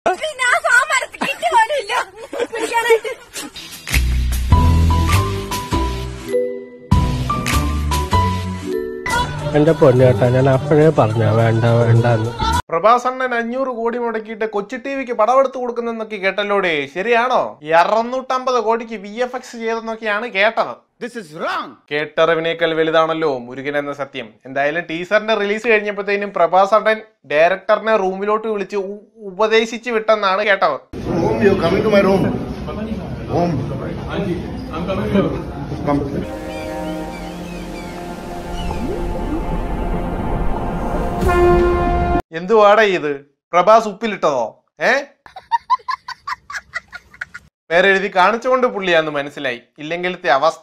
പിന്നെ ആ സാമ്പാരത്ത് കിറ്റ് പോലും ഇല്ല പിടിക്കാനായിട്ട് എന്റെ പൊന്നേട്ടാ ഞാൻ അപ്പോഴേ പറഞ്ഞ വേണ്ട വേണ്ട എന്ന് പ്രഭാസണ്ണൻ അഞ്ഞൂറ് കോടി മുടക്കിയിട്ട് കൊച്ചി ടി വിക്ക് പടമെടുത്ത് കൊടുക്കുന്നെന്നൊക്കെ കേട്ടല്ലോടെ ശരിയാണോ അറുന്നൂറ്റമ്പത് കോടിക്ക് വി എഫ് എക്സ് ചെയ്തെന്നൊക്കെയാണ് കേട്ടത് കേട്ടറിവിനേക്കാൾ വലുതാണല്ലോ മുരുകൻ എന്ന സത്യം എന്തായാലും ടീസറിന്റെ റിലീസ് കഴിഞ്ഞപ്പോഴത്തേനും പ്രഭാസണ്ണൻ ഡയറക്ടറിനെ റൂമിലോട്ട് വിളിച്ച് ഉ- ഉപദേശിച്ച് വിട്ടെന്നാണ് കേട്ടത് Room, you're coming to my room. Home. Come. എന്തുവാടാ ഇത് പ്രഭാസ് ഉപ്പിലിട്ടതോ ഏ വേറെ എഴുതി കാണിച്ചുകൊണ്ട് പുള്ളിയാന്ന് മനസ്സിലായി ഇല്ലെങ്കിലത്തെ അവസ്ഥ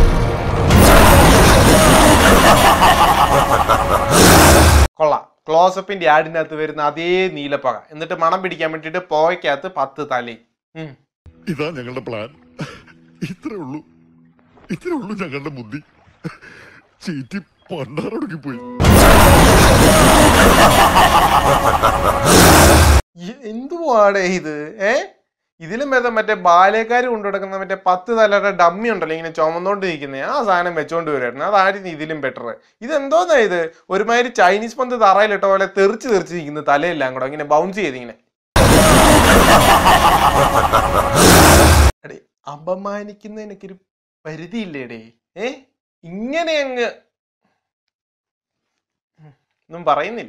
കൊള്ളാം ക്ലോസപ്പിന്റെ ആടിനകത്ത് വരുന്ന അതേ നീലപ്പക എന്നിട്ട് മണം പിടിക്കാൻ വേണ്ടിട്ട് പോയക്കകത്ത് പത്ത് തലി ഉം. ഇതാ ഞങ്ങളുടെ പ്ലാൻ ഇത്രേ ഉള്ളൂ ഇത്രേ ഉള്ളൂ ഞങ്ങളുടെ ബുദ്ധി ചീറ്റി പണ്ടാറൊടുക്കി പോയി ഇ- എന്തുവാടേ ഇത് ഏ ഇതിലും ഭേദം മറ്റേ ബാലേക്കാര് കൊണ്ടു നടക്കുന്ന മറ്റേ പത്ത് തലയുടെ ഡമ്മി ഉണ്ടല്ലോ ഇങ്ങനെ ചുമന്നോണ്ട് നിൽക്കുന്നത് ആ സാധനം വെച്ചോണ്ട് വരുമായിരുന്നു അതായിരുന്നു ഇതിലും ബെറ്റർ ഇതെന്തോന്നാ ഇത് ഒരുമാതിരി ചൈനീസ് പന്ത് തറയിലിട്ട പോലെ തെറിച്ച് തെറിച്ച് നിൽക്കുന്നു തലയെല്ലാം കൂടെ ഇങ്ങനെ ബൗൺസ് ചെയ്ത് ഇങ്ങനെ എടേ അപമാനിക്കുന്നതിനൊക്കെ ഒരു പരിധിയില്ലേടേ ഏ ഇങ്ങനെ അങ്ങ് ഉം, ഒന്നും പറയുന്നില്ല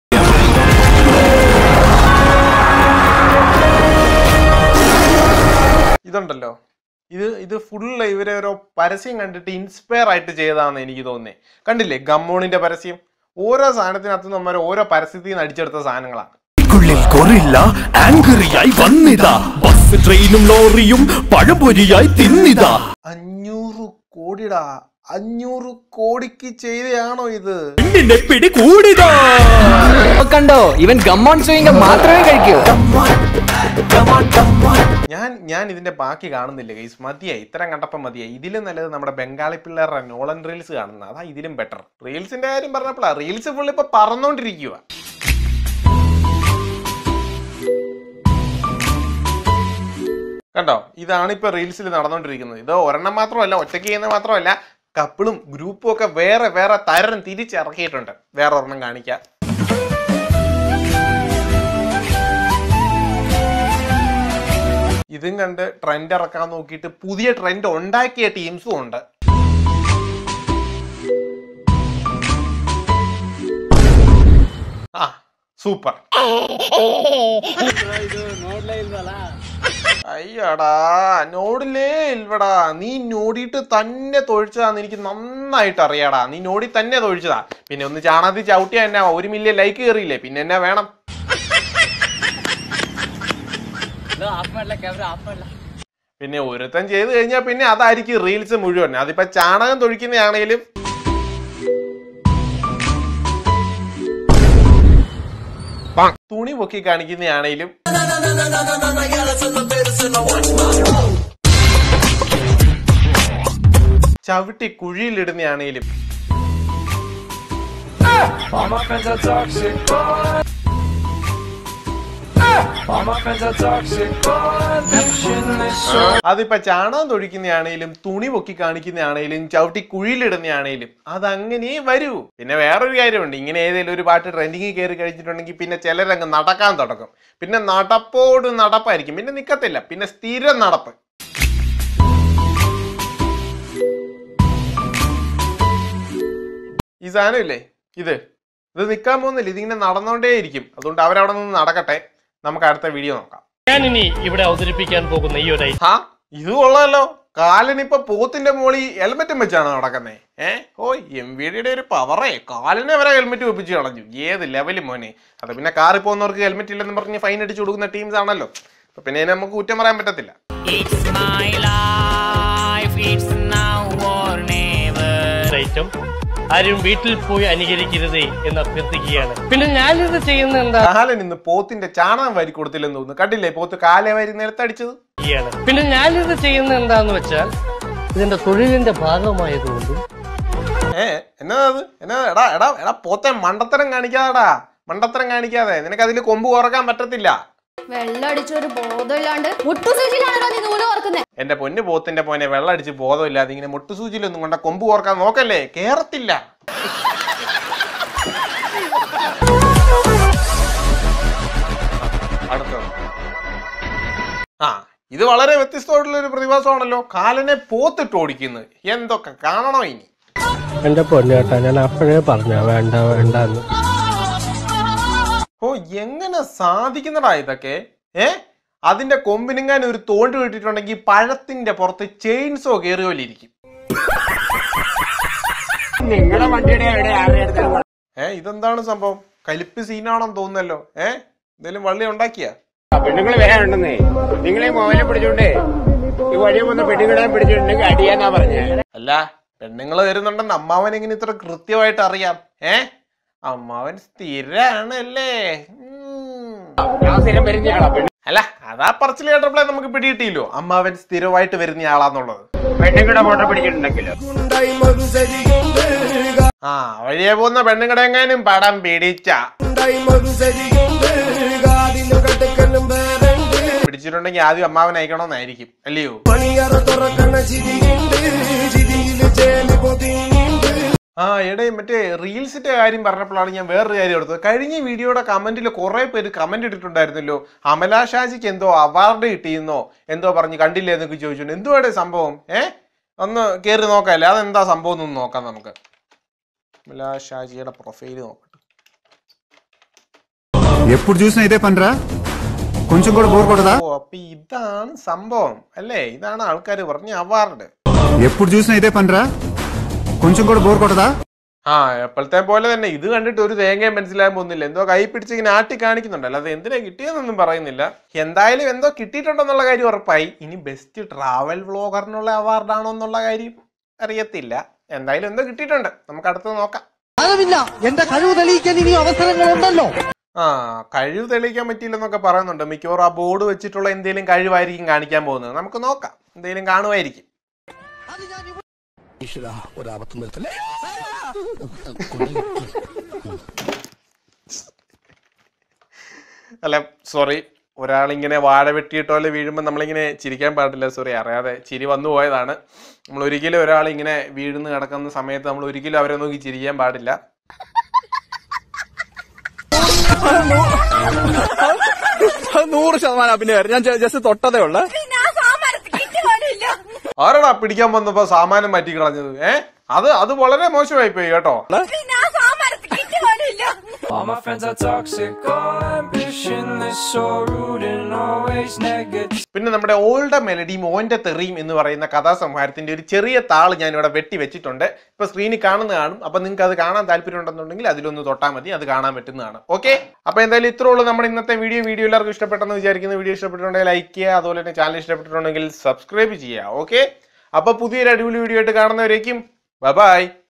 ഇതുണ്ടല്ലോ ഇത് ഇത് ഫുള്ള് ഇവരെ ഓരോ പരസ്യം കണ്ടിട്ട് ഇൻസ്പയർ ആയിട്ട് ചെയ്തതാണെന്ന് എനിക്ക് തോന്നുന്നത് കണ്ടില്ലേ ഗമ്മോണിന്റെ പരസ്യം ഓരോ സാധനത്തിനകത്ത് നമ്മൾ ഓരോ പരസ്യത്തിൽ നിന്ന് അടിച്ചെടുത്ത സാധനങ്ങളാണ് ുള്ളിൽ കൊറില്ല ആങ്കറിയായി വന്നിതാ ബസ് ട്രെയിനും ലോറിയും പഴപൊരിയായി തിന്നിതാ അഞ്ഞൂറ് കോടിടാ അഞ്ഞൂറ് കോടിക്ക് ചെയ്തയാണോ ഇത് പെണ്ണിനെ പിടി കൂടിതാ കണ്ടോ ഇവൻ ഗമ്മോൺ സ്വീങ്ക മാത്രമേ കഴിക്കൂ ഞാൻ ഞാൻ ഇതിന്റെ ബാക്കി കാണുന്നില്ല ഗൈസ് മതിയായി ഇത്തരം കണ്ടപ്പം മതിയായി ഇതിലും നല്ലത് നമ്മുടെ ബംഗാളി പിള്ളേരുടെ നോളൻ റീൽസ് കാണുന്ന അതാ ഇതിലും ബെറ്റർ റീൽസിന്റെ കാര്യം പറഞ്ഞപ്പോഴാ റീൽസ് ഫുള്ള് ഇപ്പൊ പറന്നോണ്ടിരിക്കുക കണ്ടോ ഇതാണ് ഇപ്പൊ റീൽസിൽ നടന്നുകൊണ്ടിരിക്കുന്നത് ഇത് ഒരെണ്ണം മാത്രമല്ല ഒറ്റയ്ക്ക് ചെയ്യുന്ന മാത്രമല്ല കപ്പിളും ഗ്രൂപ്പും ഒക്കെ വേറെ വേറെ തരം തിരിച്ചിറക്കിയിട്ടുണ്ട് വേറെ ഒരെണ്ണം കാണിക്കാം ഇതും കണ്ട് ട്രെൻഡ് ഇറക്കാൻ നോക്കിയിട്ട് പുതിയ ട്രെൻഡ് ഉണ്ടാക്കിയ ടീംസും ഉണ്ട് ആ സൂപ്പർ അയ്യടാ നോടില്ലേ ഇൽവടാ നീ നോടിയിട്ട് തന്നെ തൊഴിച്ചതാന്ന് എനിക്ക് നന്നായിട്ട് അറിയാടാ നീ നോടി തന്നെ തൊഴിച്ചതാ പിന്നെ ഒന്ന് ചാണകത്തിൽ ചവിട്ടിയാ എന്നാ ഒരു മില്യൺ ലൈക്ക് കയറിയില്ലേ പിന്നെ എന്നാ വേണം പിന്നെ ഒരുത്തൻ ചെയ്ത് കഴിഞ്ഞാൽ പിന്നെ അതായിരിക്കും റീൽസ് മുഴുവൻ അതിപ്പോ ചാണകം തൊഴിക്കുന്നതാണേലും തുണി പൊക്കി കാണിക്കുന്നതാണേലും ചവിട്ടി കുഴിയിലിടുന്നതാണേലും അതിപ്പോ ചാണകം തൊഴിക്കുന്നതാണേലും തുണി പൊക്കി കാണിക്കുന്നതാണേലും ചവിട്ടി കുഴിയിലിടുന്നതാണേലും അതങ്ങനെ വരൂ പിന്നെ വേറൊരു കാര്യമുണ്ട് ഇങ്ങനെ ഏതെങ്കിലും ഒരു പാട്ട് ട്രെൻഡിങ്ങിൽ കയറി കഴിച്ചിട്ടുണ്ടെങ്കിൽ പിന്നെ ചിലരങ്ങ് നടക്കാൻ തുടങ്ങും പിന്നെ നടപ്പോട് നടപ്പായിരിക്കും പിന്നെ നിക്കത്തില്ല പിന്നെ സ്ഥിരം നടപ്പ് ഈ സാധനം ഇല്ലേ ഇത് ഇത് നിൽക്കാൻ പോകുന്നില്ല ഇതിങ്ങനെ നടന്നുകൊണ്ടേയിരിക്കും അതുകൊണ്ട് അവരവിടെ നിന്ന് നടക്കട്ടെ നമുക്ക് അടുത്ത വീഡിയോ നോക്കാം ഞാനിനി ഇവിടെ അവതരിപ്പിക്കാൻ പോകുന്ന ഈ ഒരു ഹാ ഇത് കൊള്ളാലോ കാലിനിപ്പൊ പോത്തിന്റെ മോളി ഹെൽമെറ്റും വെച്ചാണ് നടക്കുന്നേ ഏ ഓ എം വി ഡിയുടെ ഒരു പവറേ കാലിനെ വരെ ഹെൽമെറ്റ് വെപ്പിച്ച് കളഞ്ഞു ഏത് ലെവല് മോനെ അത് പിന്നെ കാറിൽ പോകുന്നവർക്ക് ഹെൽമെറ്റ് ഇല്ലെന്ന് പറഞ്ഞ് ഫൈൻ അടിച്ചു കൊടുക്കുന്ന ടീംസ് ആണല്ലോ അപ്പൊ പിന്നെ ഇതിനെ നമുക്ക് കുറ്റം പറയാൻ പറ്റത്തില്ല It's my life, it's now or never. Item ആരും വീട്ടിൽ പോയി അനുകരിക്കരുതേ എന്ന് അഭ്യർത്ഥിക്കുകയാണ് പിന്നെ ഞാനിത് ചെയ്യുന്ന എന്താ കാലൻ ഇന്ന് പോത്തിന്റെ ചാണകം വാരി കൊടുത്തില്ലെന്ന് തോന്നുന്നു കണ്ടില്ലേ പോത്ത് കാലെ വാരി നിലത്തടിച്ചത് ചെയ്യാണ് പിന്നെ ഞാനിത് ചെയ്യുന്ന എന്താന്ന് വെച്ചാൽ ഇതിന്റെ തൊഴിലിന്റെ ഭാഗമായതുകൊണ്ടും ഏ എന്നാ അത് എന്നാ എടാ എടാ എടാ പോത്തെ മണ്ടത്തരം കാണിക്കാതെടാ മണ്ടത്തരം കാണിക്കാതെ നിനക്ക് അതിൽ കൊമ്പ് കുറക്കാൻ പറ്റത്തില്ല വെള്ളം അടിച്ചൊരു ബോധമില്ലാണ്ട് മുട്ടുസൂചിയിലാണല്ലോ നീ നൂല് ഓർക്കുന്നേ എന്റെ പൊന്നു പോത്തിന്റെ പോനെ വെള്ളം അടിച്ച് ബോധമില്ലാതെ ഇങ്ങനെ മുട്ടുസൂചിയിലൊന്നും കൊണ്ട കൊമ്പ് കോർക്കാൻ നോക്കല്ലേ കേറത്തില്ല അടുത്തത് ആ ഇത് വളരെ വ്യത്യസ്തമായിട്ടുള്ള ഒരു പ്രതിഭാസമാണല്ലോ കാലനെ പോത്തിട്ട് ഓടിക്കുന്നത് എന്തൊക്കെ കാണണോ ഇനി എന്റെ പൊന്നേട്ടാ ഞാൻ അപ്പോഴേ പറഞ്ഞ വേണ്ട വേണ്ട എന്ന് ഓ എങ്ങനെ സാധിക്കുന്നടാ ഇതൊക്കെ ഏ അതിന്റെ കൊമ്പിനെങ്ങാൻ ഒരു തോണ്ട് കിട്ടിയിട്ടുണ്ടെങ്കിൽ പഴത്തിന്റെ പുറത്ത് ചെയിൻസോ കയറിയോലിരിക്കും ഏ ഇതെന്താണ് സംഭവം കലിപ്പ് സീനാണെന്ന് തോന്നുന്നല്ലോ ഏ എന്തേലും വള്ളി ഉണ്ടാക്കിയ പെണ്ണുങ്ങൾ വരാനുണ്ടെന്നേ നിങ്ങളെ മോനെ പിടിച്ചോണ്ടേ ഈ വഴി വന്ന പെണ്ണുങ്ങളെ പിടിച്ചിട്ടുണ്ടെങ്കിൽ അടിയാന്നാ പറഞ്ഞേ അല്ല പെണ്ണുങ്ങൾ വരുന്നുണ്ടെന്ന് അമ്മാവൻ എങ്ങനെ ഇത്ര കൃത്യമായിട്ട് അറിയാം ഏ അമ്മാവൻ സ്ഥിരാണല്ലേ ഉം. ഞാൻ സ്ഥിരം വരുന്നയാളാ പെണ്ണ് അല്ല അതാ പറച്ചിൽ കേട്ടപ്പോഴേ നമുക്ക് പിടിയിട്ടില്ലോ അമ്മാവൻ സ്ഥിരമായിട്ട് വരുന്ന ആളാന്നുള്ളത് പെണ്ണുങ്ങളുടെ മോട്ടർ പിടിച്ചിട്ടുണ്ടെങ്കിലോ ആ വഴിയെ പോകുന്ന പെണ്ണുങ്ങളുടെ എങ്ങാനും പടം പിടിച്ച പിടിച്ചിട്ടുണ്ടെങ്കിൽ ആദ്യം അമ്മാവൻ അയക്കണമെന്നായിരിക്കും അല്ലയോ ആ എടേ മറ്റേ റീൽസിന്റെ കാര്യം പറഞ്ഞപ്പോഴാണ് ഞാൻ വേറൊരു കാര്യം എടുത്തത് കഴിഞ്ഞ വീഡിയോയുടെ കമന്റിൽ കുറെ പേര് കമന്റ് ഇട്ടിട്ടുണ്ടായിരുന്നല്ലോ അമല ഷാജിക്ക് എന്തോ അവാർഡ് കിട്ടിയെന്നോ എന്തോ പറഞ്ഞ് കണ്ടില്ലേ എന്നൊക്കെ ചോദിച്ചു എന്തുവാടേ സംഭവം ഏ ഒന്ന് കേറി നോക്കാല്ലേ അതെന്താ സംഭവം എന്നൊന്ന് നോക്കാം നമുക്ക് అమలా ഷാജിയുടെ പ്രൊഫൈൽ നോക്കട്ടെ ఎప్పుడు చూసినా ఇదే పనిరా కొంచెం కూడా బోర్ కొడదా ഓ അപ്പൊ ഇതാണ് സംഭവം അല്ലേ ഇതാണ് ആൾക്കാർ പറഞ്ഞ അവാർഡ് ఎప్పుడు చూసినా ఇదే పనిరా కొంచెం కూడా బోర్ కొడదా ആ എപ്പോഴത്തെ പോലെ തന്നെ ഇത് കണ്ടിട്ട് ഒരു തേങ്ങയും മനസ്സിലാകാൻ പോകുന്നില്ല എന്തോ കൈ പിടിച്ച് ഇങ്ങനെ ആട്ടി കാണിക്കുന്നുണ്ട് അല്ലാതെ എന്തിനാ കിട്ടിയതെന്നൊന്നും പറയുന്നില്ല എന്തായാലും എന്തോ കിട്ടിയിട്ടുണ്ടെന്നുള്ള കാര്യം ഉറപ്പായി ഇനി ബെസ്റ്റ് ട്രാവൽ വ്ളോഗറിനുള്ള അവാർഡാണോ എന്നുള്ള കാര്യം അറിയത്തില്ല എന്തായാലും എന്തോ കിട്ടിയിട്ടുണ്ട് നമുക്ക് അടുത്തത് നോക്കാം എന്റെ കഴിവ് തെളിയിക്കാൻ ഇനി അവസരങ്ങളുണ്ടല്ലോ ആ കഴിവ് തെളിയിക്കാൻ പറ്റിയില്ലെന്നൊക്കെ പറയുന്നുണ്ട് മിക്കവാറും ആ ബോർഡ് വെച്ചിട്ടുള്ള എന്തെങ്കിലും കഴിവായിരിക്കും കാണിക്കാൻ പോകുന്നത് നമുക്ക് നോക്കാം എന്തെങ്കിലും കാണുമായിരിക്കും ഒരാപത്തും വരുത്തല്ലേ അല്ല സോറി ഒരാളിങ്ങനെ വാഴ വെട്ടിയിട്ട് പോലെ വീഴുമ്പോൾ നമ്മളിങ്ങനെ ചിരിക്കാൻ പാടില്ല സോറി അറിയാതെ ചിരി വന്നു പോയതാണ് നമ്മൾ ഒരിക്കലും ഒരാൾ ഇങ്ങനെ വീഴുന്ന് കിടക്കുന്ന സമയത്ത് നമ്മൾ ഒരിക്കലും അവരെ നോക്കി ചിരിക്കാൻ പാടില്ല നൂറ് ശതമാനം അഭിനയം ഞാൻ ജസ്റ്റ് തൊട്ടതേ ഉള്ളു പിന്നെ ആ സാമാനത്ത് കിട്ടി പോലില്ല ആരാടാ പിടിക്കാൻ വന്നപ്പോ സാമാനം മാറ്റി കളഞ്ഞത് ഏ അത് അത് വളരെ മോശമായി പോയി കേട്ടോ പിന്നെ ആ സാമാനത്ത് കിട്ടി പോലില്ല All my friends are toxic, all ambitionless, so rude and always negative. പിന്നെ നമ്മുടെ ഓൾഡ് മെലഡിയും ഓന്റെ തെറിയും എന്ന് പറയുന്ന കഥാസംഹാരത്തിന്റെ ഒരു ചെറിയ താള് ഞാൻ ഇവിടെ വെട്ടി വെച്ചിട്ടുണ്ട് ഇപ്പൊ സ്ക്രീനിൽ കാണുന്ന കാണും അപ്പൊ നിങ്ങൾക്ക് അത് കാണാൻ താല്പര്യം ഉണ്ടെന്നുണ്ടെങ്കിൽ അതിലൊന്ന് തൊട്ടാൽ മതി അത് കാണാൻ പറ്റുന്നതാണ് ഓക്കെ അപ്പൊ എന്തായാലും ഇത്രേ ഉള്ളൂ നമ്മുടെ ഇന്നത്തെ വീഡിയോ വീഡിയോ എല്ലാവർക്കും ഇഷ്ടപ്പെട്ടെന്ന് വിചാരിക്കുന്ന വീഡിയോ ഇഷ്ടപ്പെട്ടിട്ടുണ്ടെങ്കിൽ ലൈക്ക് ചെയ്യുക അതുപോലെ തന്നെ ചാനൽ ഇഷ്ടപ്പെട്ടിട്ടുണ്ടെങ്കിൽ സബ്സ്ക്രൈബ് ചെയ്യുക ഓക്കെ അപ്പൊ പുതിയൊരു അടിപൊളി വീഡിയോ ആയിട്ട് കാണുന്നവരേക്കും ബൈ